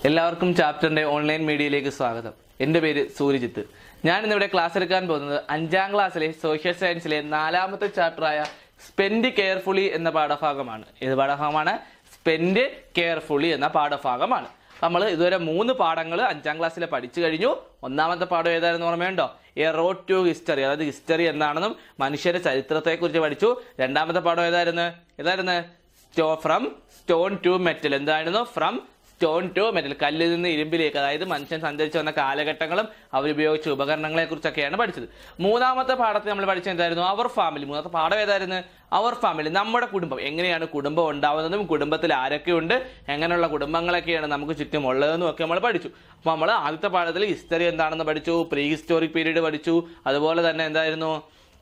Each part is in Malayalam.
എല്ലാവർക്കും ചാപ്റ്ററിന്റെ ഓൺലൈൻ മീഡിയയിലേക്ക് സ്വാഗതം എൻ്റെ പേര് സൂര്യജിത്ത് ഞാൻ ഇന്നിവിടെ ക്ലാസ് എടുക്കാൻ പോകുന്നത് അഞ്ചാം ക്ലാസ്സിലെ സോഷ്യൽ സയൻസിലെ നാലാമത്തെ ചാപ്റ്ററായ സ്പെൻഡ് കെയർഫുള്ളി എന്ന പാഠഭാഗമാണ് ഏത് പാഠഭാഗമാണ് സ്പെൻഡ് കെയർഫുള്ളി എന്ന പാഠഭാഗമാണ് നമ്മൾ ഇതുവരെ മൂന്ന് പാഠങ്ങൾ അഞ്ചാം ക്ലാസ്സിൽ പഠിച്ചു കഴിഞ്ഞു ഒന്നാമത്തെ പാഠം ഏതായിരുന്നു ഓർമ്മയുണ്ടോ എ റോഡ് ടു ഹിസ്റ്ററി അതായത് ഹിസ്റ്ററി എന്താണെന്നും മനുഷ്യരുടെ ചരിത്രത്തെക്കുറിച്ച് പഠിച്ചു രണ്ടാമത്തെ പാഠം ഏതായിരുന്നു ഏതായിരുന്നു സ്റ്റോ ഫ്രം സ്റ്റോൺ ടു മെറ്റൽ എന്തായിരുന്നു ഫ്രം സ്റ്റോൺ ടു മെറ്റൽ കല്ലിൽ നിന്ന് ഇരുമ്പിലേക്ക് അതായത് മനുഷ്യൻ സഞ്ചരിച്ചു വന്ന കാലഘട്ടങ്ങളും അവരുപയോഗിച്ച ഉപകരണങ്ങളെ കുറിച്ചൊക്കെയാണ് പഠിച്ചത് മൂന്നാമത്തെ പാഠത്തിൽ നമ്മൾ പഠിച്ചത് എന്തായിരുന്നു അവർ ഫാമിലി മൂന്നാമത്തെ പാഠം ഏതായിരുന്നു അവർ ഫാമിലി നമ്മുടെ കുടുംബം എങ്ങനെയാണ് കുടുംബം ഉണ്ടാവുന്നതും കുടുംബത്തിൽ ആരൊക്കെയുണ്ട് എങ്ങനെയുള്ള കുടുംബങ്ങളൊക്കെയാണ് നമുക്ക് ചുറ്റും ഉള്ളതെന്നും ഒക്കെ നമ്മൾ പഠിച്ചു അപ്പോൾ നമ്മൾ ആദ്യത്തെ പാഠത്തിൽ ഹിസ്റ്ററി എന്താണെന്ന് പഠിച്ചു പ്രീ ഹിസ്റ്റോറിക് പീരീഡ് പഠിച്ചു അതുപോലെ തന്നെ എന്തായിരുന്നു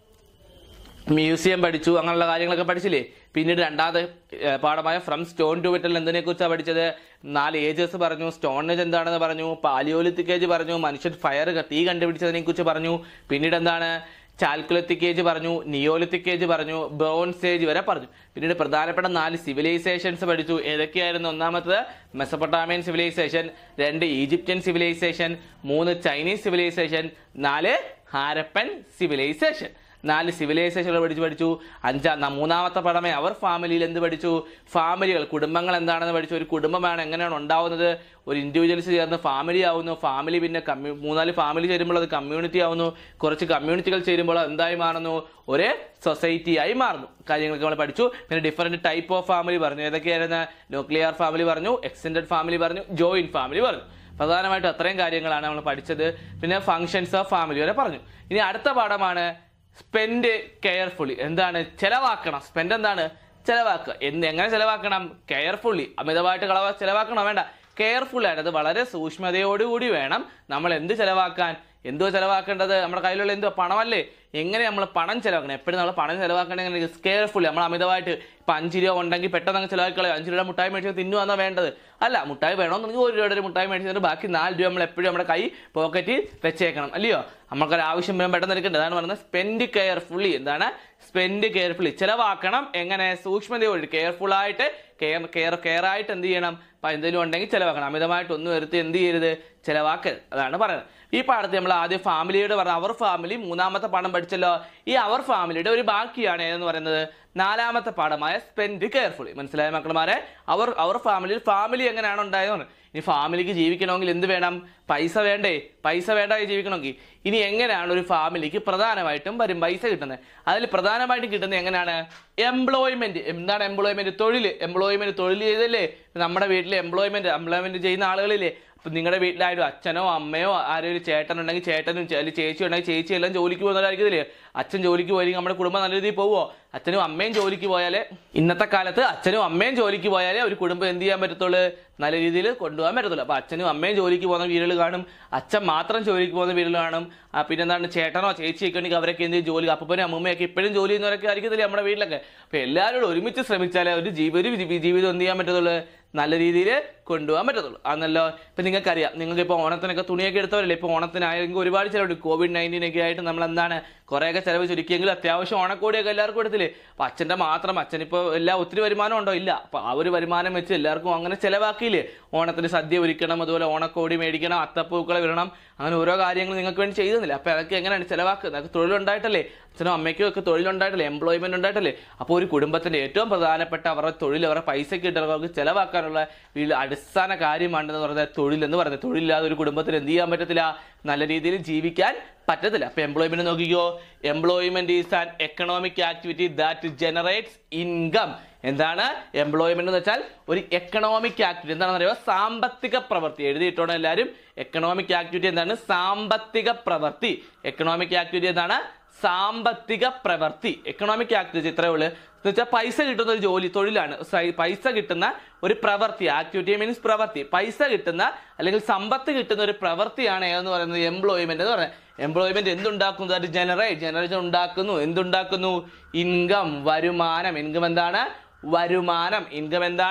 മ്യൂസിയം പഠിച്ചു അങ്ങനെയുള്ള കാര്യങ്ങളൊക്കെ പഠിച്ചില്ലേ പിന്നീട് രണ്ടാമത്തെ ഏഹ്, പാഠമായ ഫ്രം സ്റ്റോൺ ടു മെറ്റൽ എന്തിനെ കുറിച്ചാണ് പഠിച്ചത് നാല് ഏജസ് പറഞ്ഞു സ്റ്റോൺ ഏജ് എന്താണെന്ന് പറഞ്ഞു പാലിയോലിത്തിക് ഏജ് പറഞ്ഞു മനുഷ്യൻ ഫയർ തീ കണ്ടുപിടിച്ചതിനെ കുറിച്ച് പറഞ്ഞു പിന്നീട് എന്താണ് ചാൽക്കുലത്തിക് ഏജ് പറഞ്ഞു നിയോലിത്തിക് ഏജ് പറഞ്ഞു ബ്രോൺസ് ഏജ് വരെ പറഞ്ഞു പിന്നീട് പ്രധാനപ്പെട്ട നാല് സിവിലൈസേഷൻസ് പഠിച്ചു ഏതൊക്കെയായിരുന്നു ഒന്നാമത്തത് മെസ്സപ്പൊട്ടാമിയൻ സിവിലൈസേഷൻ രണ്ട് ഈജിപ്ഷ്യൻ സിവിലൈസേഷൻ മൂന്ന് ചൈനീസ് സിവിലൈസേഷൻ നാല് ഹാരപ്പൻ സിവിലൈസേഷൻ നാല് സിവിലൈസേഷനുകൾ പഠിച്ചു പഠിച്ചു അഞ്ചാം ന- മൂന്നാമത്തെ പടമേ അവർ ഫാമിലിയിൽ എന്ത് പഠിച്ചു ഫാമിലികൾ കുടുംബങ്ങൾ എന്താണെന്ന് പഠിച്ചു ഒരു കുടുംബമാണ് എങ്ങനെയാണ് ഉണ്ടാവുന്നത് ഒരു ഇൻഡിവിജ്വൽസ് ചേർന്ന് ഫാമിലി ആവുന്നു ഫാമിലി പിന്നെ കമ്മ്യൂ മൂന്നാല് ഫാമിലി ചേരുമ്പോൾ അത് കമ്മ്യൂണിറ്റി ആവുന്നു കുറച്ച് കമ്മ്യൂണിറ്റികൾ ചേരുമ്പോൾ അത് എന്തായി മാറുന്നു ഒരേ സൊസൈറ്റി ആയി മാറുന്നു കാര്യങ്ങളൊക്കെ നമ്മൾ പഠിച്ചു പിന്നെ ഡിഫറെന്റ് ടൈപ്പ് ഓഫ് ഫാമിലി പറഞ്ഞു ഏതൊക്കെയായിരുന്നു ന്യൂക്ലിയർ ഫാമിലി പറഞ്ഞു എക്സ്റ്റൻഡഡ് ഫാമിലി പറഞ്ഞു ജോയിന്റ് ഫാമിലി പറഞ്ഞു പ്രധാനമായിട്ടും അത്രയും കാര്യങ്ങളാണ് നമ്മൾ പഠിച്ചത് പിന്നെ ഫങ്ഷൻസ് ഓഫ് ഫാമിലി വരെ പറഞ്ഞു ഇനി അടുത്ത പാഠമാണ് സ്പെൻഡ് കെയർഫുള്ളി എന്താണ് ചെലവാക്കണം സ്പെൻഡ് എന്താണ് ചെലവാക്കുക എന്ത് എങ്ങനെ ചെലവാക്കണം കെയർഫുള്ളി അമിതമായിട്ട് കളവ ചെലവാക്കണോ വേണ്ട കെയർഫുൾ ആയിട്ട് അത് വളരെ സൂക്ഷ്മതയോടുകൂടി വേണം നമ്മൾ എന്ത് ചെലവാക്കാൻ എന്തോ ചെലവാക്കേണ്ടത് നമ്മുടെ കയ്യിലുള്ള എന്തോ പണമല്ലേ എങ്ങനെ നമ്മൾ പണം ചെലവാക്കണം എപ്പോഴും നമ്മൾ പണം ചെലവാക്കണമെങ്കിൽ കെയർഫുള്ളി നമ്മൾ അമിതമായിട്ട് ഇപ്പം അഞ്ച് രൂപ ഉണ്ടെങ്കിൽ പെട്ടെന്ന് അങ്ങ് ചെലവാക്കളെ അഞ്ച് രൂപ മുട്ടായി മേടിച്ച് തിന്നുവാന്നാ വേണ്ടത് അല്ല മുട്ടായി വേണമെന്നുണ്ടെങ്കിൽ ഒരു രൂപയുടെ ഒരു മുട്ടായി മേടിച്ചിട്ട് ബാക്കി നാല് രൂപ നമ്മൾ എപ്പോഴും നമ്മുടെ കൈ പോക്കറ്റിൽ വെച്ചേക്കണം അല്ലയോ നമുക്കൊരു ആവശ്യം വരുമ്പോൾ പെട്ടെന്ന് എടുക്കേണ്ടത് അതാണ് പറയുന്നത് സ്പെൻഡ് കെയർഫുള്ളി എന്താണ് സ്പെൻഡ് കെയർഫുള്ളി ചിലവാക്കണം എങ്ങനെ സൂക്ഷ്മതയോട് കെയർഫുൾ ആയിട്ട് കെയർ കെയർ കെയർ ആയിട്ട് എന്ത് ചെയ്യണം അപ്പം എന്തെങ്കിലും ഉണ്ടെങ്കിൽ ചിലവാക്കണം അമിതമായിട്ട് ഒന്നും എടുത്ത് എന്ത് ചെയ്യരുത് ചിലവാക്കരുത് അതാണ് പറയുന്നത് ഈ പാഠത്തിൽ നമ്മൾ ആദ്യം ഫാമിലിയുടെ പറഞ്ഞ അവർ ഫാമിലി മൂന്നാമത്തെ പാഠം പഠിച്ചല്ലോ ഈ അവർ ഫാമിലിയുടെ ഒരു ബാക്കിയാണ് ഏതെന്ന് പറയുന്നത് നാലാമത്തെ പാഠമായ സ്പെൻഡ് കെയർഫുള്ളി മനസ്സിലായ മക്കളമാരെ അവർ അവർ ഫാമിലിയിൽ ഫാമിലി എങ്ങനെയാണ് ഉണ്ടായതെന്ന് ഇനി ഫാമിലിക്ക് ജീവിക്കണമെങ്കിൽ എന്ത് വേണം പൈസ വേണ്ടേ പൈസ വേണ്ടായി ജീവിക്കണമെങ്കിൽ ഇനി എങ്ങനെയാണ് ഒരു ഫാമിലിക്ക് പ്രധാനമായിട്ടും വരും പൈസ കിട്ടുന്നത് അതിൽ പ്രധാനമായിട്ടും കിട്ടുന്നത് എങ്ങനെയാണ് എംപ്ലോയ്മെന്റ് എന്താണ് എംപ്ലോയ്മെന്റ് തൊഴിൽ എംപ്ലോയ്മെന്റ് തൊഴിൽ ചെയ്തല്ലേ നമ്മുടെ വീട്ടിൽ എംപ്ലോയ്മെന്റ് എംപ്ലോയ്മെന്റ് ചെയ്യുന്ന ആളുകളില്ലേ അപ്പൊ നിങ്ങളുടെ വീട്ടിലായാലും അച്ഛനോ അമ്മയോ ആരും ഒരു ചേട്ടനുണ്ടെങ്കിൽ ചേട്ടനും ചെ- അല്ലെങ്കിൽ ചേച്ചി ഉണ്ടെങ്കിൽ ചേച്ചി എല്ലാം ജോലിക്ക് പോകുന്നവരായിരിക്കില്ലേ അച്ഛൻ ജോലിക്ക് പോയെങ്കിൽ നമ്മുടെ കുടുംബം നല്ല രീതിയിൽ പോവോ അച്ഛനും അമ്മയും ജോലിക്ക് പോയാലേ ഇന്നത്തെ കാലത്ത് അച്ഛനും അമ്മയും ജോലിക്ക് പോയാലേ ഒരു കുടുംബം എന്ത് ചെയ്യാൻ പറ്റത്തുള്ളൂ നല്ല രീതിയിൽ കൊണ്ടുപോകാൻ പറ്റത്തുള്ളൂ അപ്പൊ അച്ഛനും അമ്മയും ജോലിക്ക് പോകുന്ന വീടുകൾ കാണും അച്ഛൻ മാത്രം ജോലിക്ക് പോകുന്ന വീടുകൾ കാണും ആ, പിന്നെന്താണ് ചേട്ടനോ ചേച്ചിയൊക്കെ ഉണ്ടെങ്കിൽ അവരൊക്കെ എന്ത് ചെയ്യും ജോലി അപ്പനും അമ്മൂമ്മയൊക്കെ ഇപ്പോഴും ജോലി ചെയ്യുന്നവരൊക്കെ ആയിരിക്കത്തില്ലേ നമ്മുടെ വീട്ടിലൊക്കെ അപ്പൊ എല്ലാവരും കൂടെ ഒരുമിച്ച് ശ്രമിച്ചാലേ ഒരു ജീവി ഒരു ജീവി- ജീവിതം എന്ത് ചെയ്യാൻ പറ്റത്തുള്ളൂ നല്ല രീതിയിൽ കൊണ്ടുപോകാൻ പറ്റത്തുള്ളൂ ആണല്ലോ ഇപ്പൊ നിങ്ങൾക്കറിയാം നിങ്ങൾക്ക് ഇപ്പോൾ ഓണത്തിനൊക്കെ തുണിയൊക്കെ എടുത്തവരല്ലേ ഇപ്പോൾ ഓണത്തിനായെങ്കിൽ ഒരുപാട് ചിലവുണ്ട് കോവിഡ് നയൻറ്റീൻ ഒക്കെ ആയിട്ട് നമ്മൾ എന്താണ് കുറേയൊക്കെ ചിലവ് ചുരുക്കിയെങ്കിലും അത്യാവശ്യം ഓണക്കോടിയൊക്കെ എല്ലാവർക്കും കൊടുത്തില്ലേ അപ്പൊ അച്ഛന്റെ മാത്രം അച്ഛനിപ്പോൾ എല്ലാ ഒത്തിരി വരുമാനം ഉണ്ടോ ഇല്ല അപ്പൊ ആ ഒരു വരുമാനം വെച്ച് എല്ലാവർക്കും അങ്ങനെ ചിലവാക്കിയില്ലേ ഓണത്തിന് സദ്യ ഒരുക്കണം അതുപോലെ ഓണക്കോടി മേടിക്കണം അത്തപ്പൂക്കളെ വിടണം അങ്ങനെ ഓരോ കാര്യങ്ങൾ നിങ്ങൾക്ക് വേണ്ടി ചെയ്യുന്നില്ല അപ്പൊ അതൊക്കെ എങ്ങനെയാണ് ചിലവാക്കുക അതൊക്കെ തൊഴിലുണ്ടായിട്ടല്ലേ അച്ഛനും അമ്മയ്ക്കും ഒക്കെ തൊഴിലുണ്ടായിട്ടല്ലേ എംപ്ലോയ്മെന്റ് ഉണ്ടായിട്ടല്ലേ അപ്പോൾ ഒരു കുടുംബത്തിന്റെ ഏറ്റവും പ്രധാനപ്പെട്ട അവരുടെ തൊഴിൽ അവരുടെ പൈസ കിട്ടുന്നവർക്ക് ചിലവാക്കാനുള്ള വീട്ടിൽ അടിസ്ഥാന കാര്യമാണെന്ന് പറയുന്നത് തൊഴിൽ എന്ന് പറയുന്നത് തൊഴിലില്ലാതെ ഒരു കുടുംബത്തിന് എന്ത് ചെയ്യാൻ പറ്റത്തില്ല നല്ല രീതിയിൽ ജീവിക്കാൻ പറ്റത്തില്ല അപ്പൊ എംപ്ലോയ്മെന്റ് നോക്കിക്കോ employment is an economic activity that generates income എന്താണ് എംപ്ലോയ്മെന്റ് എന്ന് വെച്ചാൽ ഒരു എക്കണോമിക് ആക്ടിവിറ്റി എന്താണെന്ന് അറിയുമോ സാമ്പത്തിക പ്രവൃത്തി എഴുതിയിട്ടുണ്ട് എല്ലാവരും എക്കണോമിക് ആക്ടിവിറ്റി എന്താണ് സാമ്പത്തിക പ്രവൃത്തി എക്കണോമിക് ആക്ടിവിറ്റി എന്താണ് സാമ്പത്തിക പ്രവൃത്തി എക്കണോമിക് ആക്ടിവിറ്റി ഇത്രയേ ഉള്ളൂ എന്ന് വെച്ചാൽ പൈസ കിട്ടുന്ന ഒരു ജോലി തൊഴിലാണ് സൈ- പൈസ കിട്ടുന്ന ഒരു പ്രവൃത്തി ആക്ടിവിറ്റി മീൻസ് പ്രവൃത്തി പൈസ കിട്ടുന്ന അല്ലെങ്കിൽ സമ്പത്ത് കിട്ടുന്ന ഒരു പ്രവൃത്തിയാണ് ഏതെന്ന് പറയുന്നത് എംപ്ലോയ്മെന്റ് എന്ന് പറയുന്നത് എംപ്ലോയ്മെന്റ് എന്തുണ്ടാക്കുന്നു അത് ജനറേറ്റ് ജനറേഷൻ ഉണ്ടാക്കുന്നു എന്തുണ്ടാക്കുന്നു ഇൻകം വരുമാനം ഇൻകം എന്താണ് വരുമാനം ഇൻകം എന്താണ്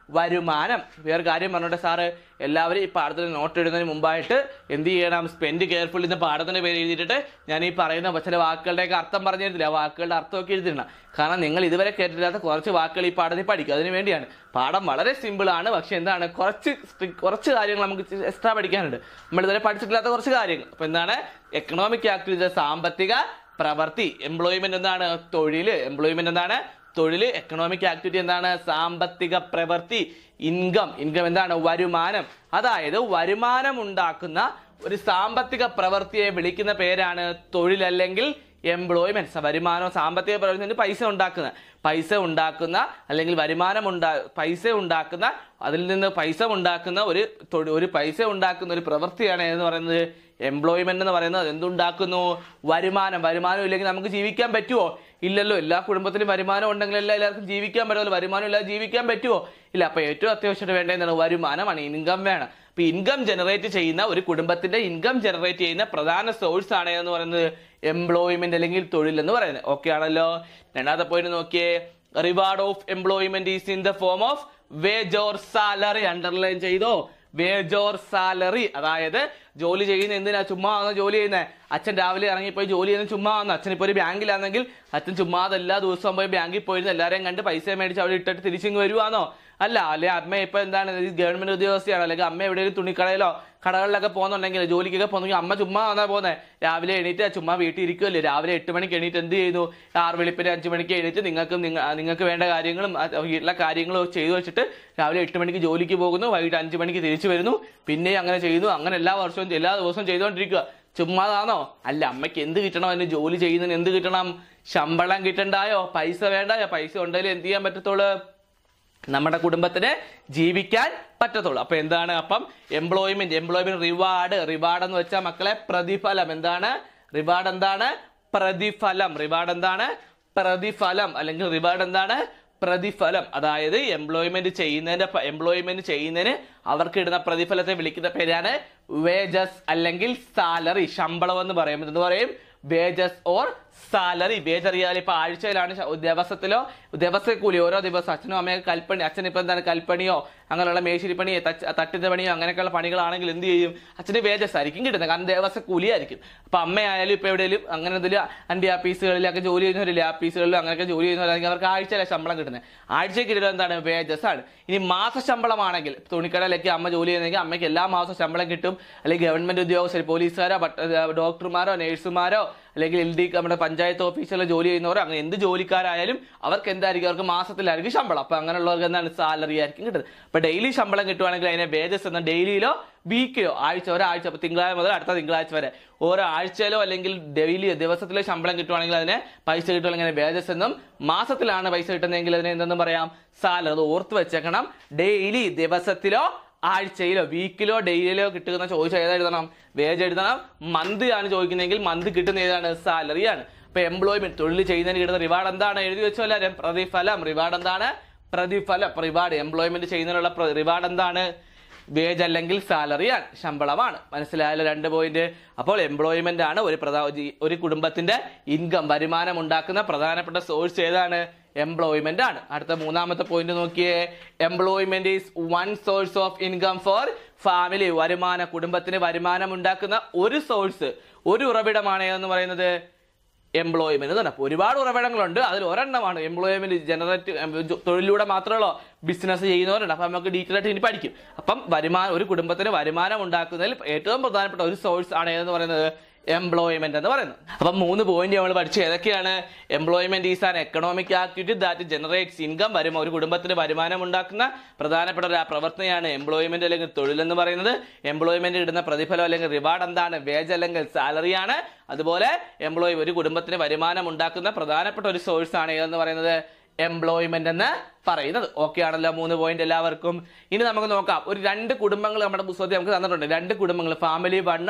വരുമാനം വേറെ കാര്യം പറഞ്ഞോട്ടെ സാറ് എല്ലാവരും ഈ പാഠത്തിന് നോട്ട് എഴുതുന്നതിന് മുമ്പായിട്ട് എന്ത് ചെയ്യണം സ്പെൻഡ് കെയർഫുൾ എന്ന പാഠത്തിന്റെ പേര് എഴുതിയിട്ട് ഞാൻ ഈ പറയുന്ന ചില വാക്കുകളുടെയൊക്കെ അർത്ഥം പറഞ്ഞു തരുന്നില്ല ആ വാക്കുകളുടെ അർത്ഥമൊക്കെ എഴുതിരണം കാരണം നിങ്ങൾ ഇതുവരെ കേട്ടിട്ടില്ലാത്ത കുറച്ച് വാക്കുകൾ ഈ പാഠത്തിൽ പഠിക്കും അതിന് വേണ്ടിയാണ് പാഠം വളരെ സിമ്പിൾ ആണ് പക്ഷെ എന്താണ് കുറച്ച് സ്ട്രി- കുറച്ച് കാര്യങ്ങൾ നമുക്ക് എക്സ്ട്രാ പഠിക്കാനുണ്ട് നമ്മൾ ഇതുവരെ പഠിച്ചിട്ടില്ലാത്ത കുറച്ച് കാര്യങ്ങൾ അപ്പൊ എന്താണ് എക്കണോമിക് ആക്ടിവിറ്റി സാമ്പത്തിക പ്രവൃത്തി എംപ്ലോയ്മെന്റ് എന്താണ് തൊഴിൽ എംപ്ലോയ്മെന്റ് എന്താണ് തൊഴിൽ എക്കണോമിക് ആക്ടിവിറ്റി എന്താണ് സാമ്പത്തിക പ്രവൃത്തി ഇൻകം ഇൻകം എന്താണ് വരുമാനം അതായത് വരുമാനം ഉണ്ടാക്കുന്ന ഒരു സാമ്പത്തിക പ്രവൃത്തിയെ വിളിക്കുന്ന പേരാണ് തൊഴിൽ അല്ലെങ്കിൽ എംപ്ലോയ്മെന്റ് വരുമാനം സാമ്പത്തിക പ്രവർത്തനത്തിന് പൈസ ഉണ്ടാക്കുന്ന പൈസ ഉണ്ടാക്കുന്ന അല്ലെങ്കിൽ വരുമാനം ഉണ്ടാ പൈസ ഉണ്ടാക്കുന്ന അതിൽ നിന്ന് പൈസ ഉണ്ടാക്കുന്ന ഒരു തൊഴി- ഒരു പൈസ ഉണ്ടാക്കുന്ന ഒരു പ്രവൃത്തിയാണ് എന്ന് പറയുന്നത് എംപ്ലോയ്മെന്റ് എന്ന് പറയുന്നത് എന്തുണ്ടാക്കുന്നു വരുമാനം വരുമാനം ഇല്ലെങ്കിൽ നമുക്ക് ജീവിക്കാൻ പറ്റുമോ ഇല്ലല്ലോ എല്ലാ കുടുംബത്തിലും വരുമാനം ഉണ്ടെങ്കിലല്ല എല്ലാവർക്കും ജീവിക്കാൻ പറ്റുമല്ലോ വരുമാനം ഇല്ലാതെ ജീവിക്കാൻ പറ്റുമോ ഇല്ല അപ്പൊ ഏറ്റവും അത്യാവശ്യമായിട്ട് വേണ്ട എന്താണ് വരുമാനമാണ് ഇൻകം വേണം അപ്പൊ ഇൻകം ജനറേറ്റ് ചെയ്യുന്ന ഒരു കുടുംബത്തിന്റെ ഇൻകം ജനറേറ്റ് ചെയ്യുന്ന പ്രധാന സോഴ്സ് ആണ് എന്ന് പറയുന്നത് എംപ്ലോയ്മെന്റ് അല്ലെങ്കിൽ തൊഴിൽ എന്ന് പറയുന്നത് ഓക്കെ ആണല്ലോ രണ്ടാമത്തെ പോയിന്റ് നോക്കിയേ reward of employment is in the form of wage or salary underline ചെയ്തോ വേജ് ഓർ സാലറി അതായത് ജോലി ചെയ്യുന്ന എന്തിനാ ചുമ്മാ ആണോ ജോലി ചെയ്യുന്നത് അച്ഛൻ രാവിലെ ഇറങ്ങിപ്പോയി ജോലി ചെയ്യുന്ന ചുമ്മാ ആണോ അച്ഛൻ ഇപ്പോൾ ഒരു ബാങ്കിലാണെങ്കിൽ അച്ഛൻ ചുമ്മാതെ എല്ലാ ദിവസവും പോയി ബാങ്കിൽ പോയിരുന്ന് എല്ലാവരെയും കണ്ട് പൈസ മേടിച്ച് അവിടെ ഇട്ടിട്ട് തിരിച്ചിങ്ങ് വരുവാന്നോ അല്ല അല്ലെ അമ്മ ഇപ്പൊ എന്താണ് ഈ ഗവൺമെന്റ് ഉദ്യോഗസ്ഥയാണ് അല്ലെങ്കിൽ അമ്മ എവിടെയെങ്കിലും തുണിക്കടയിലോ കടകളിലൊക്കെ പോകുന്നുണ്ടെങ്കിൽ ജോലിക്കൊക്കെ പോകുന്നെങ്കിൽ അമ്മ ചുമ്മാ വന്നാ പോകുന്നത് രാവിലെ എണീറ്റ് ചുമ്മാ വീട്ടിൽ ഇരിക്കുമല്ലേ രാവിലെ എട്ട് മണിക്ക് എണീറ്റ് എന്ത് ചെയ്യുന്നു ആറ് വെളുപ്പിന് അഞ്ച് മണിക്ക് എണീറ്റ് നിങ്ങൾക്ക് നിങ്ങ- നിങ്ങൾക്ക് വേണ്ട കാര്യങ്ങളും അത് വീട്ടിലെ കാര്യങ്ങളും ചെയ്തു വെച്ചിട്ട് രാവിലെ എട്ട് മണിക്ക് ജോലിക്ക് പോകുന്നു വൈകിട്ട് അഞ്ച് മണിക്ക് തിരിച്ചു വരുന്നു പിന്നെ അങ്ങനെ ചെയ്യുന്നു അങ്ങനെ എല്ലാ വർഷവും എല്ലാ ദിവസവും ചെയ്തുകൊണ്ടിരിക്കുക ചുമ്മാതാണോ അല്ല അമ്മയ്ക്ക് എന്ത് കിട്ടണം അതിന് ജോലി ചെയ്യുന്നതിന് എന്ത് കിട്ടണം ശമ്പളം കിട്ടണ്ടായോ പൈസ വേണ്ടായോ പൈസ ഉണ്ടെങ്കിൽ എന്ത് ചെയ്യാൻ പറ്റത്തുള്ളൂ നമ്മുടെ കുടുംബത്തിന് ജീവിക്കാൻ പറ്റത്തുള്ളൂ അപ്പൊ എന്താണ് അപ്പം എംപ്ലോയ്മെന്റ് എംപ്ലോയ്മെന്റ് റിവാർഡ് റിവാർഡ് എന്ന് വെച്ചാൽ മക്കളെ പ്രതിഫലം എന്താണ് റിവാർഡ് എന്താണ് പ്രതിഫലം റിവാർഡ് എന്താണ് പ്രതിഫലം അല്ലെങ്കിൽ റിവാർഡ് എന്താണ് പ്രതിഫലം അതായത് എംപ്ലോയ്മെന്റ് ചെയ്യുന്നതിന്റെ എംപ്ലോയ്മെന്റ് ചെയ്യുന്നതിന് അവർക്ക് ഇടുന്ന പ്രതിഫലത്തെ വിളിക്കുന്ന പേരാണ് വേജസ് അല്ലെങ്കിൽ സാലറി ശമ്പളം എന്ന് പറയും എന്ന് പറയും വേജസ് ഓർ സാലറി വേജ് അറിയാതെ ഇപ്പൊ ആഴ്ചയിലാണ് ശ- ദിവസത്തിലോ ദിവസക്കൂലി ഓരോ ദിവസം അച്ഛനും അമ്മയൊക്കെ കൽപ്പണി അച്ഛൻ ഇപ്പൊ എന്താണ് കൽപ്പണിയോ അങ്ങനെയുള്ള മേശിരി പണിയോ തച്ച്- തട്ടിന്റെ പണിയോ അങ്ങനെയൊക്കെയുള്ള പണികളാണെങ്കിൽ എന്ത് ചെയ്യും അച്ഛന് വേജസ് ആയിരിക്കും കിട്ടുന്നത് കാരണം ദിവസക്കൂലി ആയിരിക്കും അപ്പൊ അമ്മയായാലും ഇപ്പൊ എവിടെയും അങ്ങനെ എന്തെങ്കിലും അന്റെ ആഫീസുകളിലൊക്കെ ജോലി ചെയ്യുന്നവരില്ല ആഫീസുകളിലും അങ്ങനെയൊക്കെ ജോലി ചെയ്യുന്നവരാണെങ്കിൽ അവർക്ക് ആഴ്ചയിലെ ശമ്പളം കിട്ടുന്നത് ആഴ്ചയ്ക്ക് കിട്ടുന്നത് എന്താണ് വേജസ് ആണ് ഇനി മാസ ശമ്പളമാണെങ്കിൽ തുണിക്കടയിലൊക്കെ അമ്മ ജോലി ചെയ്യുന്നെങ്കിൽ അമ്മയ്ക്ക് എല്ലാ മാസവും ശമ്പളം കിട്ടും അല്ലെങ്കിൽ ഗവൺമെന്റ് ഉദ്യോഗസ്ഥർ പോലീസുകാരോ പട്ട- ഏർ ഡോക്ടർമാരോ നേഴ്സുമാരോ അല്ലെങ്കിൽ എൽ ഡി നമ്മുടെ പഞ്ചായത്ത് ഓഫീസിലെ ജോലി ചെയ്യുന്നവരോ അങ്ങനെ എന്ത് ജോലിക്കാരായാലും അവർക്ക് എന്തായിരിക്കും അവർക്ക് മാസത്തിലായിരിക്കും ശമ്പളം അപ്പൊ അങ്ങനെയുള്ളവർക്ക് എന്താണ് സാലറി ആയിരിക്കും കിട്ടുന്നത് അപ്പൊ ഡെയിലി ശമ്പളം കിട്ടുവാണെങ്കിൽ അതിനെ വേജസ് എന്ന ഡെയിലിയിലോ വീക്കിലോ ആഴ്ച ഒരാഴ്ച അപ്പൊ തിങ്കളാഴ്ച മുതൽ അടുത്ത തിങ്കളാഴ്ച വരെ ഓരോ ആഴ്ചയിലോ അല്ലെങ്കിൽ ഡെയിലി ദിവസത്തിലോ ശമ്പളം കിട്ടുവാണെങ്കിൽ അതിനെ പൈസ കിട്ടുവാണെങ്കിൽ അതിനെ വേജസ് എന്നും മാസത്തിലാണ് പൈസ കിട്ടുന്നതെങ്കിൽ അതിനെ എന്തെന്നും പറയാം സാലറി അത് ഓർത്ത് വെച്ചേക്കണം ഡെയിലി ദിവസത്തിലോ ആഴ്ചയിലോ വീക്കിലോ ഡെയിലിയിലോ കിട്ടുന്ന ചോദിച്ചാൽ ഏതാ എഴുതണം വേജ് എഴുതണം മന്ത് ആണ് ചോദിക്കുന്നതെങ്കിൽ മന്ത് കിട്ടുന്ന ഏതാണ് സാലറി ആണ് ഇപ്പൊ എംപ്ലോയ്മെന്റ് തൊഴിൽ ചെയ്യുന്നതിന് കിട്ടുന്ന റിവാർഡ് എന്താണ് എഴുതി വെച്ചോ എല്ലാവരും പ്രതിഫലം റിവാർഡ് എന്താണ് പ്രതിഫലം റിവാർഡ് എംപ്ലോയ്മെന്റ് ചെയ്യുന്നതിനുള്ള റിവാർഡ് എന്താണ് വേജ് അല്ലെങ്കിൽ സാലറി ആണ് ശമ്പളമാണ് മനസ്സിലായല്ലോ രണ്ട് പോയിന്റ് അപ്പോൾ എംപ്ലോയ്മെന്റ് ആണ് ഒരു പ്രധാന ഒരു കുടുംബത്തിന്റെ ഇൻകം വരുമാനം ഉണ്ടാക്കുന്ന പ്രധാനപ്പെട്ട സോഴ്സ് ഏതാണ് എംപ്ലോയ്മെന്റ് ആണ് അടുത്ത മൂന്നാമത്തെ പോയിന്റ് നോക്കിയേ employment is one source of income for family വരുമാന കുടുംബത്തിന് വരുമാനം ഉണ്ടാക്കുന്ന ഒരു സോഴ്സ് ഒരു ഉറവിടമാണ് എന്ന് പറയുന്നത് എംപ്ലോയ്മെന്റ് എന്ന് പറഞ്ഞാൽ ഒരുപാട് ഉറവിടങ്ങളുണ്ട് അതിൽ ഒരെണ്ണമാണ് എംപ്ലോയ്മെന്റ് ജനറേറ്റ് തൊഴിലിലൂടെ മാത്രമല്ലോ ബിസിനസ് ചെയ്യുന്നവരുണ്ട് അപ്പം നമുക്ക് ഡീറ്റെയിൽ ആയിട്ട് ഇനി പഠിക്കും അപ്പം വരുമാനം ഒരു കുടുംബത്തിന് വരുമാനം ഉണ്ടാക്കുന്നതിൽ ഏറ്റവും പ്രധാനപ്പെട്ട ഒരു സോഴ്സ് ആണ് ഏതെന്ന് പറയുന്നത് എംപ്ലോയ്മെന്റ് എന്ന് പറയുന്നത് അപ്പം മൂന്ന് പോയിന്റ് നമ്മൾ പഠിച്ചു ഏതൊക്കെയാണ് employment is an economic activity that generates income വരും ഒരു കുടുംബത്തിന് വരുമാനം ഉണ്ടാക്കുന്ന പ്രധാനപ്പെട്ട ഒരു പ്രവർത്തനയാണ് എംപ്ലോയ്മെന്റ് അല്ലെങ്കിൽ തൊഴിൽ എന്ന് പറയുന്നത് എംപ്ലോയ്മെന്റ് ഇടുന്ന പ്രതിഫലം അല്ലെങ്കിൽ റിവാർഡ് എന്താണ് വേജ് അല്ലെങ്കിൽ സാലറി ആണ് അതുപോലെ എംപ്ലോയി ഒരു കുടുംബത്തിന് വരുമാനം ഉണ്ടാക്കുന്ന പ്രധാനപ്പെട്ട ഒരു സോഴ്സ് ആണ് ഏതെന്ന് പറയുന്നത് എംപ്ലോയ്മെന്റ് എന്ന് പറയുന്നത് ഓക്കെ ആണല്ലോ മൂന്ന് പോയിന്റ് എല്ലാവർക്കും ഇനി നമുക്ക് നോക്കാം ഒരു രണ്ട് കുടുംബങ്ങൾ നമ്മുടെ പുസ്തകത്തിൽ നമുക്ക് തന്നിട്ടുണ്ട് രണ്ട് കുടുംബങ്ങൾ ഫാമിലി വണ്ണും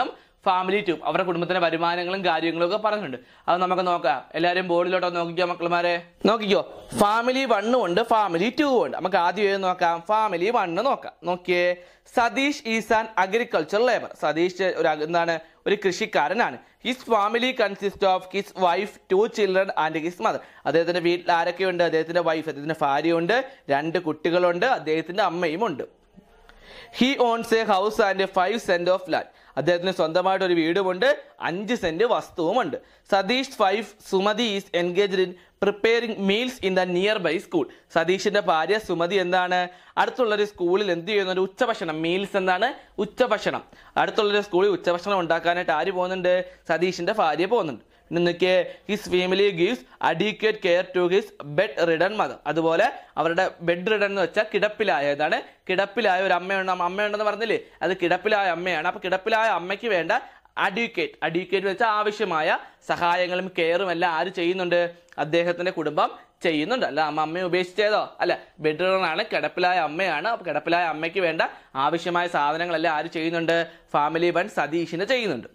ഫാമിലി ടു അവരുടെ കുടുംബത്തിന്റെ വരുമാനങ്ങളും കാര്യങ്ങളും ഒക്കെ പറഞ്ഞിട്ടുണ്ട് അത് നമുക്ക് നോക്കാം എല്ലാവരും ബോർഡിലോട്ടോ നോക്കിക്കോ മക്കളമാരെ നോക്കിക്കോ ഫാമിലി വണ്ണും ഉണ്ട് ഫാമിലി ടു ഉണ്ട് നമുക്ക് ആദ്യം ഏത് നോക്കാം ഫാമിലി വണ്ണ് നോക്കാം നോക്കിയേ Satish is an agriculture labour Satish ഒരു അഗ്- എന്താണ് ഒരു കൃഷിക്കാരനാണ് his family consist of his wife two children and his mother അദ്ദേഹത്തിന്റെ വീട്ടിൽ ആരൊക്കെയുണ്ട് അദ്ദേഹത്തിന്റെ വൈഫ് അദ്ദേഹത്തിന്റെ ഭാര്യയുണ്ട് രണ്ട് കുട്ടികളുണ്ട് അദ്ദേഹത്തിന്റെ അമ്മയും ഉണ്ട് he owns a house and five cent of land അദ്ദേഹത്തിന് സ്വന്തമായിട്ട് ഒരു വീടുമുണ്ട് അഞ്ച് സെന്റ് വസ്തുവുമുണ്ട് Satish wife Sumathi is engaged in preparing meals in the nearby school സതീഷിന്റെ ഭാര്യ സുമതി എന്താണ് അടുത്തുള്ളൊരു സ്കൂളിൽ എന്ത് ചെയ്യുന്ന ഒരു ഉച്ചഭക്ഷണം മീൽസ് എന്താണ് ഉച്ചഭക്ഷണം അടുത്തുള്ളൊരു സ്കൂളിൽ ഉച്ചഭക്ഷണം ഉണ്ടാക്കാനായിട്ട് ആര് പോകുന്നുണ്ട് സതീഷിന്റെ ഭാര്യ പോകുന്നുണ്ട് പിന്നെ നോക്കിയേ his family gives adequate care to his bedridden mother അതുപോലെ അവരുടെ ബെഡ് റിഡൺ എന്ന് വെച്ചാൽ കിടപ്പിലായ ഏതാണ് കിടപ്പിലായ ഒരു അമ്മയുണ്ട് അമ്മയുണ്ടെന്ന് പറഞ്ഞില്ലേ അത് കിടപ്പിലായ അമ്മയാണ് അപ്പൊ കിടപ്പിലായ അമ്മയ്ക്ക് വേണ്ട അഡ്യൂക്കേറ്റ് അഡ്യൂക്കേറ്റ് വെച്ചാൽ ആവശ്യമായ സഹായങ്ങളും കെയറും എല്ലാം ആര് ചെയ്യുന്നുണ്ട് അദ്ദേഹത്തിന്റെ കുടുംബം ചെയ്യുന്നുണ്ട് അല്ല അമ്മ അമ്മയെ ഉപേക്ഷിച്ചതോ അല്ല ബെഡ് ആണ് കിടപ്പിലായ അമ്മയാണ് അപ്പൊ കിടപ്പിലായ അമ്മയ്ക്ക് വേണ്ട ആവശ്യമായ സാധനങ്ങളെല്ലാം ആര് ചെയ്യുന്നുണ്ട് ഫാമിലി വൺ സതീഷിന് ചെയ്യുന്നുണ്ട്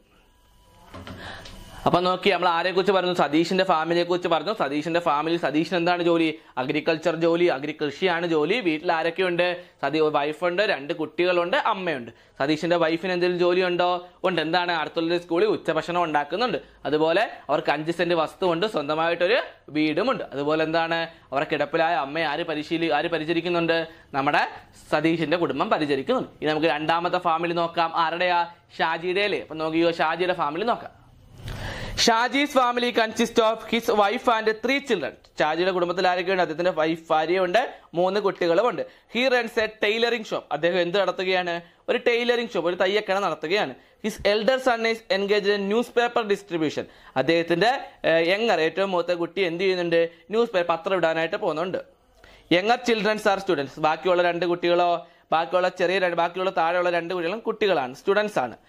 അപ്പൊ നോക്കി നമ്മൾ ആരെ കുറിച്ച് പറഞ്ഞു സതീഷിന്റെ ഫാമിലിയെ കുറിച്ച് പറഞ്ഞു സതീഷിന്റെ ഫാമിലി സതീഷിന് എന്താണ് ജോലി അഗ്രികൾച്ചർ ജോലി അഗ്രി കൃഷിയാണ് ജോലി വീട്ടിൽ ആരൊക്കെയുണ്ട് സതീ വൈഫുണ്ട് രണ്ട് കുട്ടികളുണ്ട് അമ്മയുണ്ട് സതീഷിന്റെ വൈഫിന് എന്തെങ്കിലും ജോലി ഉണ്ടോ ഉണ്ട് എന്താണ് അടുത്തുള്ള സ്കൂളിൽ ഉച്ചഭക്ഷണം ഉണ്ടാക്കുന്നുണ്ട് അതുപോലെ അവർക്ക് അഞ്ച് സെന്റ് വസ്തുവുണ്ട് സ്വന്തമായിട്ടൊരു വീടുമുണ്ട് അതുപോലെ എന്താണ് അവരുടെ കിടപ്പിലായ അമ്മയെ ആര് പരിശീലി ആര് പരിചരിക്കുന്നുണ്ട് നമ്മുടെ സതീഷിന്റെ കുടുംബം പരിചരിക്കുന്നുണ്ട് ഇനി നമുക്ക് രണ്ടാമത്തെ ഫാമിലി നോക്കാം ആരുടെയാ ഷാജിയുടെ അല്ലേ അപ്പൊ നോക്കിയോ ഷാജിയുടെ ഫാമിലി നോക്കാം Shaji's family consist of his wife and three children ഷാജിയുടെ കുടുംബത്തിൽ ആരൊക്കെയുണ്ട് അദ്ദേഹത്തിന്റെ വൈഫ് ഭാര്യയുണ്ട് മൂന്ന് കുട്ടികളുമുണ്ട് he runs a tailoring shop അദ്ദേഹം എന്ത് നടത്തുകയാണ് ഒരു ടൈലറിംഗ് ഷോപ്പ് ഒരു തയ്യക്കട നടത്തുകയാണ് his elder son is engage in newspaper distribution അദ്ദേഹത്തിന്റെ യങ്ങർ ഏറ്റവും മൂത്ത കുട്ടി എന്ത് ചെയ്യുന്നുണ്ട് ന്യൂസ് പേപ്പർ പത്രം ഇടാനായിട്ട് പോകുന്നുണ്ട് യങ്ങർ ചിൽഡ്രൻസ് ആർ സ്റ്റുഡൻസ് ബാക്കിയുള്ള രണ്ട് കുട്ടികളോ ബാക്കിയുള്ള ചെറിയ രണ്ട് ബാക്കിയുള്ള താഴെയുള്ള രണ്ട് കുട്ടികളും കുട്ടികളാണ് സ്റ്റുഡൻസ് ആണ്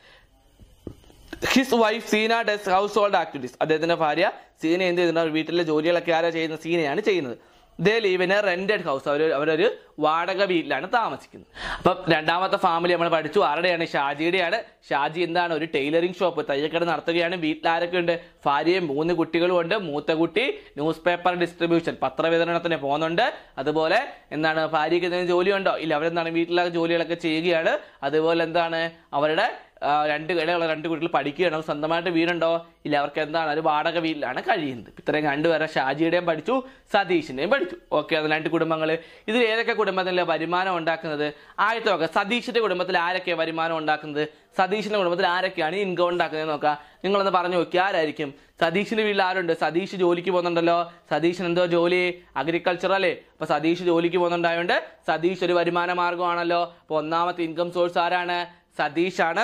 his wife Seena does household activities അദ്ദേഹത്തിന്റെ ഭാര്യ സീന എന്ത് ചെയ്യുന്നുണ്ട് വീട്ടിലെ ജോലികളൊക്കെ ആരാ ചെയ്യുന്നത് സീനയാണ് ചെയ്യുന്നത് they live in a rented house അവർ അവരൊരു വാടക വീട്ടിലാണ് താമസിക്കുന്നത് അപ്പം രണ്ടാമത്തെ ഫാമിലി നമ്മൾ പഠിച്ചു ആരുടെയാണ് ഷാജിയുടെയാണ് ഷാജി എന്താണ് ഒരു ടൈലറിംഗ് ഷോപ്പ് തയ്യക്കട നടത്തുകയാണ് വീട്ടിൽ ആരൊക്കെ ഉണ്ട് ഭാര്യയും മൂന്ന് കുട്ടികളും ഉണ്ട് മൂത്ത കുട്ടി ന്യൂസ് പേപ്പർ ഡിസ്ട്രിബ്യൂഷൻ പത്രവിതരണത്തിന് പോകുന്നുണ്ട് അതുപോലെ എന്താണ് ഭാര്യയ്ക്ക് എന്തെങ്കിലും ജോലിയുണ്ടോ ഇല്ല അവരെന്താണ് വീട്ടിലെ ജോലികളൊക്കെ ചെയ്യുകയാണ് അതുപോലെ എന്താണ് അവരുടെ ആ, രണ്ട് ഇടയുള്ള രണ്ട് കുട്ടികൾ പഠിക്കുകയാണ് അവർ സ്വന്തമായിട്ട് വീടുണ്ടോ ഇല്ല അവർക്ക് എന്താണ് ഒരു വാടക വീട്ടിലാണ് കഴിയുന്നത് ഇത്രയും രണ്ടുപേരെ ഷാജിയുടെയും പഠിച്ചു സതീഷിന്റെയും പഠിച്ചു ഓക്കെ അത് രണ്ട് കുടുംബങ്ങൾ ഇതിൽ ഏതൊക്കെ കുടുംബത്തിലെ വരുമാനം ഉണ്ടാക്കുന്നത് ആദ്യത്തെ നോക്കാം സതീഷിന്റെ കുടുംബത്തിൽ ആരൊക്കെ വരുമാനം ഉണ്ടാക്കുന്നത് സതീഷിന്റെ കുടുംബത്തിൽ ആരൊക്കെയാണ് ഇൻകം ഉണ്ടാക്കുന്നത് നോക്കാം നിങ്ങളൊന്ന് പറഞ്ഞു നോക്കി ആരായിരിക്കും സതീഷിന്റെ വീട്ടിൽ ആരുണ്ട് സതീഷ് ജോലിക്ക് പോകുന്നുണ്ടല്ലോ സതീഷിന് എന്തോ ജോലി അഗ്രികൾച്ചർ അല്ലേ അപ്പൊ സതീഷ് ജോലിക്ക് പോകുന്നുണ്ടായോണ്ട് സതീഷ് ഒരു വരുമാന മാർഗമാണല്ലോ അപ്പൊ ഒന്നാമത്തെ ഇൻകം സോഴ്സ് ആരാണ് സതീഷാണ്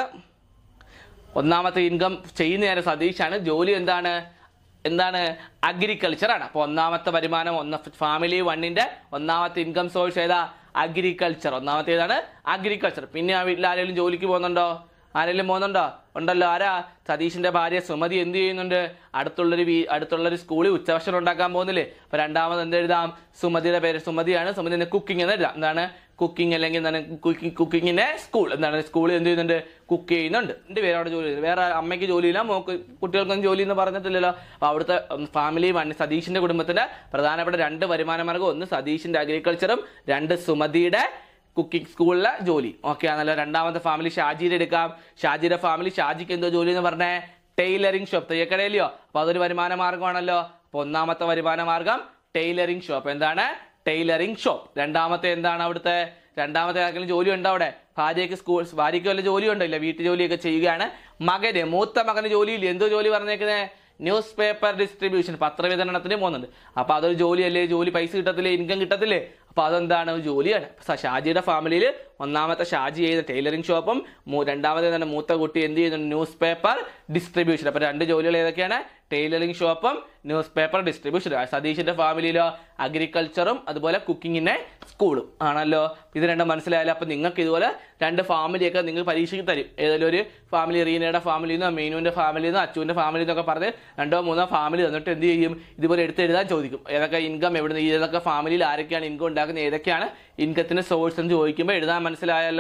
ഒന്നാമത്തെ ഇൻകം ചെയ്യുന്ന സതീഷാണ് ജോലി എന്താണ് എന്താണ് അഗ്രികൾച്ചർ ആണ് അപ്പോൾ ഒന്നാമത്തെ വരുമാനം ഒന്ന് ഫാമിലി വണ്ണിന്റെ ഒന്നാമത്തെ ഇൻകം സോഴ്സ് ഏതാ അഗ്രികൾച്ചർ ഒന്നാമത്തെ ഏതാണ് അഗ്രികൾച്ചർ പിന്നെ ആ വീട്ടിൽ ആരെങ്കിലും ജോലിക്ക് പോകുന്നുണ്ടോ ആരെങ്കിലും പോകുന്നുണ്ടോ ഉണ്ടല്ലോ ആരാ സതീഷിന്റെ ഭാര്യ സുമതി എന്ത് ചെയ്യുന്നുണ്ട് അടുത്തുള്ളൊരു വീ അടുത്തുള്ളൊരു സ്കൂളിൽ ഉച്ചഭക്ഷണം ഉണ്ടാക്കാൻ പോകുന്നില്ലേ അപ്പൊ രണ്ടാമത് എന്ത് എഴുതാം സുമതിയുടെ പേര് സുമതിയാണ് സുമതി കുക്കിംഗ് എന്ന് എഴുതാം എന്താണ് കുക്കിംഗ് അല്ലെങ്കിൽ എന്താണ് കുക്കിംഗ് കുക്കിങ്ങിന്റെ സ്കൂൾ എന്താണ് സ്കൂളിൽ എന്ത് ചെയ്യുന്നുണ്ട് കുക്ക് ചെയ്യുന്നുണ്ട് എൻ്റെ പേര് അവിടെ ജോലി ചെയ്യുന്നത് വേറെ അമ്മയ്ക്ക് ജോലിയില്ല മോക്ക് കുട്ടികൾക്കൊന്നും ജോലി എന്ന് പറഞ്ഞിട്ടില്ലല്ലോ അപ്പോൾ അവിടുത്തെ ഫാമിലി വൺ സതീഷിന്റെ കുടുംബത്തിന്റെ പ്രധാനപ്പെട്ട രണ്ട് വരുമാന മാർഗ്ഗം ഒന്ന് സതീഷിന്റെ അഗ്രികൾച്ചറും രണ്ട് സുമതിയുടെ കുക്കിംഗ് സ്കൂളിലെ ജോലി ഓക്കെ ആണല്ലോ രണ്ടാമത്തെ ഫാമിലി ഷാജിയുടെ എടുക്കാം ഷാജിയുടെ ഫാമിലി ഷാജിക്ക് എന്തോ ജോലി എന്ന് പറഞ്ഞേ ടൈലറിംഗ് ഷോപ്പ് തയ്യക്കടയിലെയോ അപ്പൊ അതൊരു വരുമാന മാർഗമാണല്ലോ അപ്പൊ ഒന്നാമത്തെ വരുമാന മാർഗം ടൈലറിംഗ് ഷോപ്പ് എന്താണ് ടൈലറിംഗ് ഷോപ്പ് രണ്ടാമത്തെ എന്താണ് അവിടുത്തെ രണ്ടാമത്തെ ആർക്കെങ്കിലും ജോലി ഉണ്ടോ അവിടെ ഭാര്യയ്ക്ക് സ്കൂൾ ഭാര്യയ്ക്ക് വല്ല ജോലി ഉണ്ടോ ഇല്ല വീട്ടു ജോലിയൊക്കെ ചെയ്യുകയാണ് മകന് മൂത്ത മകന് ജോലിയില്ല എന്തോ ജോലി പറഞ്ഞേക്കുന്നത് ന്യൂസ് പേപ്പർ ഡിസ്ട്രിബ്യൂഷൻ പത്രവിതരണത്തിന് പോകുന്നുണ്ട് അപ്പൊ അതൊരു ജോലിയല്ലേ ജോലി പൈസ കിട്ടത്തില്ലേ ഇൻകം കിട്ടത്തില്ലേ അപ്പൊ അതെന്താണ് ഒരു ജോലിയാണ് അപ്പൊ ഷാജിയുടെ ഫാമിലിയിൽ ഒന്നാമത്തെ ഷാജി ചെയ്യുന്ന ടൈലറിംഗ് ഷോപ്പും മൂ- രണ്ടാമത്തെ തന്നെ മൂത്ത കുട്ടി എന്ത് ചെയ്യുന്നുണ്ട് ന്യൂസ് പേപ്പർ ഡിസ്ട്രിബ്യൂഷൻ അപ്പൊ രണ്ട് ജോലികൾ ഏതൊക്കെയാണ് ടൈലറിംഗ് ഷോപ്പും ന്യൂസ് പേപ്പർ ഡിസ്ട്രിബ്യൂഷൻ സതീഷിന്റെ ഫാമിലിയിലോ അഗ്രികൾച്ചറും അതുപോലെ കുക്കിങ്ങിന്റെ സ്കൂളും ആണല്ലോ ഇത് രണ്ടും മനസ്സിലായാലും അപ്പൊ നിങ്ങൾക്ക് ഇതുപോലെ രണ്ട് ഫാമിലിയൊക്കെ നിങ്ങൾ പരീക്ഷയ്ക്ക് തരും ഏതെങ്കിലും ഒരു ഫാമിലി റീനയുടെ ഫാമിലിയിൽ നിന്നോ മീനുവിന്റെ ഫാമിലിയിൽ നിന്നോ അച്ചുവിന്റെ ഫാമിലി എന്നൊക്കെ പറഞ്ഞ് രണ്ടോ മൂന്നോ ഫാമിലി തന്നിട്ട് എന്ത് ചെയ്യും ഇതുപോലെ എടുത്ത് എഴുതാൻ ചോദിക്കും ഏതൊക്കെ ഇൻകം എവിടുന്ന് ഏതൊക്കെ ഫാമിലിയിൽ ആരൊക്കെയാണ് ഇൻകം ഉണ്ടാക്കുന്നത് ഏതൊക്കെയാണ് ഇൻകത്തിന്റെ സോഴ്സ് എന്ന് ചോദിക്കുമ്പോൾ എഴുതാൻ മനസ്സിലായല്ലോ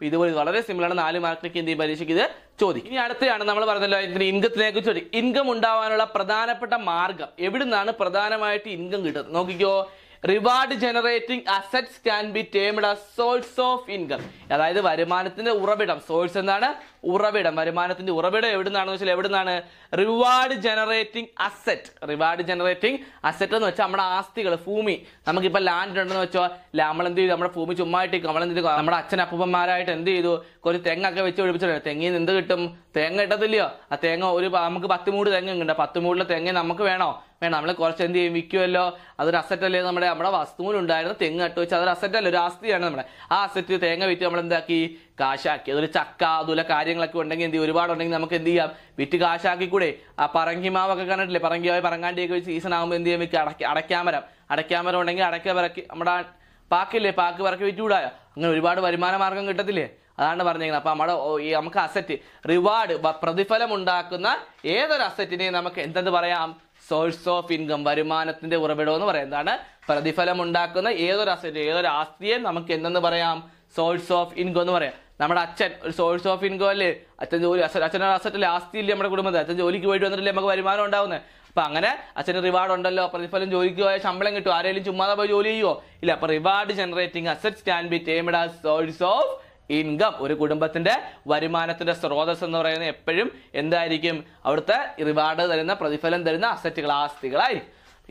അപ്പൊ ഇതുപോലെ വളരെ സിമ്പിൾ ആണ് നാല് മാർക്കിലേക്ക് എന്ത് ചെയ്യും പരീക്ഷയ്ക്ക് ഇത് ചോദിക്കും ഇനി അടുത്തതാണ് നമ്മൾ പറഞ്ഞല്ലോ ഇതിന് ഇൻകത്തിനെ കുറിച്ച് ചോദിക്കും ഇൻകം ഉണ്ടാവാനുള്ള പ്രധാനപ്പെട്ട മാർഗം എവിടുന്നാണ് പ്രധാനമായിട്ട് ഇൻകം കിട്ടുന്നത് നോക്കിക്കോ reward generating assets can be termed as source of income അതായത് വരുമാനത്തിന്റെ ഉറവിടം സോഴ്സ് എന്താണ് ഉറവിടം വരുമാനത്തിന്റെ ഉറവിടം എവിടുന്നാണെന്ന് വെച്ചാൽ എവിടുന്നാണ് reward generating asset reward generating asset എന്ന് വെച്ചാൽ നമ്മുടെ ആസ്തികൾ ഭൂമി നമുക്കിപ്പോൾ ലാൻഡ് ഉണ്ടെന്ന് വെച്ചോ നമ്മൾ എന്ത് ചെയ്തു നമ്മുടെ ഭൂമി ചുമ്മായിട്ട് നമ്മൾ എന്ത് ചെയ്തു നമ്മുടെ അച്ഛൻ അപ്പൂപ്പന്മാരായിട്ട് എന്ത് ചെയ്തു കുറച്ച് തെങ്ങൊക്കെ വെച്ച് പിടിപ്പിച്ചിട്ടുണ്ട് തെങ്ങിൽ നിന്ന് എന്ത് കിട്ടും തേങ്ങ കിട്ടത്തില്ലയോ ആ തേങ്ങ ഒരു പ- നമുക്ക് പത്ത് മൂട് തെങ്ങ് ഉണ്ട് പത്ത് മൂടിലെ തെങ്ങ് നമുക്ക് വേണോ വേണം നമ്മൾ കുറച്ച് എന്ത് ചെയ്യും വിൽക്കുമല്ലോ അതൊരു അസറ്റ് അല്ലേ നമ്മുടെ നമ്മുടെ വസ്തുവിലുണ്ടായിരുന്ന തെങ്ങ് നട്ട് വെച്ച് അതൊരു അസറ്റ് അല്ല ഒരു ആസ്തിയാണ് നമ്മുടെ ആ അസറ്റ് തേങ്ങ വിറ്റ് നമ്മൾ എന്താക്കി കാശാക്കി അതൊരു ചക്ക അതുപോലെ കാര്യങ്ങളൊക്കെ ഉണ്ടെങ്കിൽ എന്ത് ചെയ്യും ഒരുപാട് ഉണ്ടെങ്കിൽ നമുക്ക് എന്ത് ചെയ്യാം വിറ്റ് കാശാക്കി കൂടെ ആ പറങ്കി മാവൊക്കെ കണ്ടിട്ടില്ലേ പറങ്കിയായി പറങ്ങാണ്ടിയൊക്കെ വെച്ച് സീസൺ ആകുമ്പോൾ എന്ത് ചെയ്യാം വിൽക്കുക അടയ്ക്ക അടയ്ക്കാമരം അടയ്ക്കാമരം ഉണ്ടെങ്കിൽ അടയ്ക്ക പിറക്കി നമ്മുടെ പാക്കില്ലേ പാക്ക് പിറക്കി വിറ്റുകൂടായോ അങ്ങനെ ഒരുപാട് വരുമാന മാർഗം കിട്ടത്തില്ലേ അതാണ് പറഞ്ഞിരിക്കുന്നത് അപ്പൊ നമ്മുടെ ഓ- ഈ നമുക്ക് അസറ്റ് റിവാർഡ് പ്രതിഫലം ഉണ്ടാക്കുന്ന ഏതൊരു അസറ്റിനെയും നമുക്ക് എന്തെന്ന് പറയാം സോഴ്സ് ഓഫ് ഇൻകം വരുമാനത്തിന്റെ ഉറവിടം എന്ന് പറയാം എന്താണ് പ്രതിഫലം ഉണ്ടാക്കുന്ന ഏതൊരു അസറ്റ് ഏതൊരു ആസ്തിയെ നമുക്ക് എന്തെന്ന് പറയാം സോഴ്സ് ഓഫ് ഇൻകം എന്ന് പറയാം നമ്മുടെ അച്ഛൻ ഒരു സോഴ്സ് ഓഫ് ഇൻകം അല്ലേ അച്ഛൻ ജോലി അച്ഛൻ അച്ഛനൊരു അസറ്റല്ലേ ആസ്തി ഇല്ലേ നമ്മുടെ കുടുംബത്തിൽ അച്ഛൻ ജോലിക്ക് പോയിട്ട് വന്നിട്ടില്ലേ നമുക്ക് വരുമാനം ഉണ്ടാവുന്നത് അപ്പൊ അങ്ങനെ അച്ഛന് റിവാർഡ് ഉണ്ടല്ലോ പ്രതിഫലം ജോലിക്ക് പോയ ശമ്പളം കിട്ടും ആരെങ്കിലും ചുമ്മാതെ പോയി ജോലി ചെയ്യുമോ ഇല്ല അപ്പൊ reward generating assets can be termed as source of income ഒരു കുടുംബത്തിന്റെ വരുമാനത്തിന്റെ സ്രോതസ് എന്ന് പറയുന്നത് എപ്പോഴും എന്തായിരിക്കും അവിടുത്തെ റിവാർഡ് തരുന്ന പ്രതിഫലം തരുന്ന അസറ്റുകൾ ആസ്തികളായിരിക്കും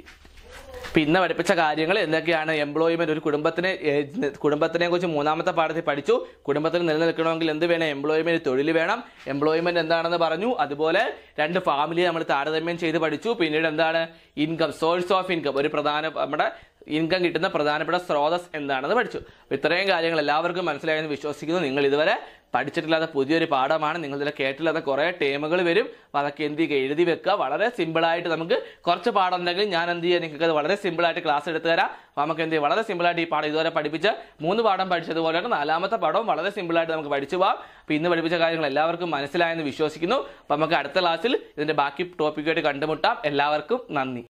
പിന്നെ പഠിപ്പിച്ച കാര്യങ്ങൾ എന്തൊക്കെയാണ് എംപ്ലോയ്മെന്റ് ഒരു കുടുംബത്തിനെ ഏഹ്, കുടുംബത്തിനെ കുറിച്ച് മൂന്നാമത്തെ പാഠത്തിൽ പഠിച്ചു കുടുംബത്തിൽ നിലനിൽക്കണമെങ്കിൽ എന്ത് വേണം എംപ്ലോയ്മെന്റ് തൊഴിൽ വേണം എംപ്ലോയ്മെന്റ് എന്താണെന്ന് പറഞ്ഞു അതുപോലെ രണ്ട് ഫാമിലിയെ നമ്മൾ താരതമ്യം ചെയ്ത് പഠിച്ചു പിന്നീട് എന്താണ് ഇൻകം സോഴ്സ് ഓഫ് ഇൻകം ഒരു പ്രധാന നമ്മുടെ ഇൻകം കിട്ടുന്ന പ്രധാനപ്പെട്ട സ്രോതസ് എന്താണെന്ന് പഠിച്ചു അപ്പോൾ ഇത്രയും കാര്യങ്ങൾ എല്ലാവർക്കും മനസ്സിലായെന്ന് വിശ്വസിക്കുന്നു നിങ്ങൾ ഇതുവരെ പഠിച്ചിട്ടില്ലാത്ത പുതിയൊരു പാഠമാണ് നിങ്ങൾ ഇതിൽ കേട്ടില്ലാത്ത കുറേ ടേമുകൾ വരും അപ്പോൾ അതൊക്കെ എന്ത് ചെയ്യുക എഴുതി വെക്കുക വളരെ സിമ്പിളായിട്ട് നമുക്ക് കുറച്ച് പാഠം ഉണ്ടെങ്കിൽ ഞാൻ എന്ത് ചെയ്യുക നിങ്ങൾക്ക് അത് വളരെ സിമ്പിളായിട്ട് ക്ലാസ് എടുത്തു തരാം അപ്പോൾ നമുക്ക് എന്ത് ചെയ്യും വളരെ സിമ്പിളായിട്ട് ഈ പാഠം ഇതുവരെ പഠിപ്പിച്ച് മൂന്ന് പാഠം പഠിച്ചതുപോലെ തന്നെ നാലാമത്തെ പാഠവും വളരെ സിമ്പിളായിട്ട് നമുക്ക് പഠിച്ചു പോകാം അപ്പോൾ ഇന്ന് പഠിപ്പിച്ച കാര്യങ്ങൾ എല്ലാവർക്കും മനസ്സിലായെന്ന് വിശ്വസിക്കുന്നു അപ്പോൾ നമുക്ക് അടുത്ത ക്ലാസ്സിൽ ഇതിൻ്റെ ബാക്കി ടോപ്പിക്കായിട്ട് കണ്ടുമുട്ടാം എല്ലാവർക്കും നന്ദി